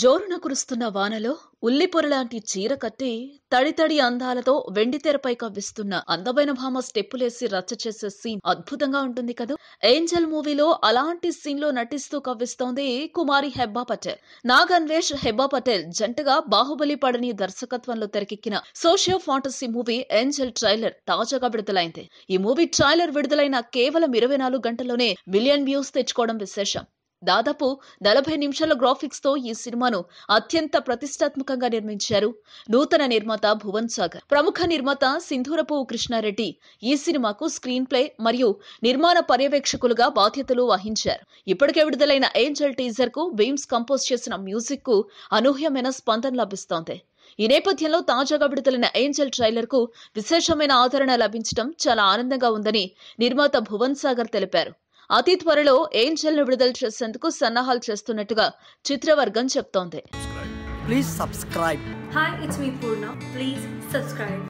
జోరున కురుస్తున్న వానలో ఉల్లిపొరలాంటి చీర కట్టి తడితడి అందాలతో వెండితెరపై కవ్విస్తున్న అందమైన భామ స్టెప్పులేసి రచ్చ చేసే సీన్ అద్భుతంగా ఉంటుంది కదా ఏంజల్ మూవీలో అలాంటి సీన్ లో నటిస్తూ కవ్విస్తోంది కుమారి హెబ్బా పటేల్ నాగ్ అన్వేష్ హెబ్బా పటేల్ జంటగా బాహుబలి పడని దర్శకత్వంలో తెరకెక్కిన socio fantasy movie Angel trailer తాజాగా విడుదలైంది ఈ మూవీ ట్రైలర్ విడుదలైన కేవలం ఇరవై నాలుగు గంటల్లోనే మిలియన్ వ్యూస్ తెచ్చుకోవడం విశేషం దాదాపు నలభై నిమిషాల గ్రాఫిక్స్ తో ఈ సినిమాను అత్యంత ప్రతిష్టాత్మకంగా నిర్మించారు నూతన నిర్మాత భువన్ సాగర్ ప్రముఖ నిర్మాత సింధూరపు కృష్ణారెడ్డి ఈ సినిమాకు స్క్రీన్ ప్లే మరియు నిర్మాణ పర్యవేక్షకులుగా బాధ్యతలు వహించారు ఇప్పటికే విడుదలైన ఏంజల్ టీజర్ కు బీమ్స్ కంపోజ్ చేసిన మ్యూజిక్ కు అనూహ్యమైన స్పందన లభిస్తోంది ఈ నేపథ్యంలో తాజాగా విడుదలైన ఏంజల్ ట్రైలర్ కు విశేషమైన ఆదరణ లభించడం చాలా ఆనందంగా ఉందని నిర్మాత భువన్ సాగర్ తెలిపారు అతి త్వరలో ఏంజల్ ను విడుదల చేసేందుకు సన్నాహాలు చేస్తున్నట్టుగా చిత్రవర్గం చెప్తోంది Please subscribe. Hi, it's me Purna. Please subscribe.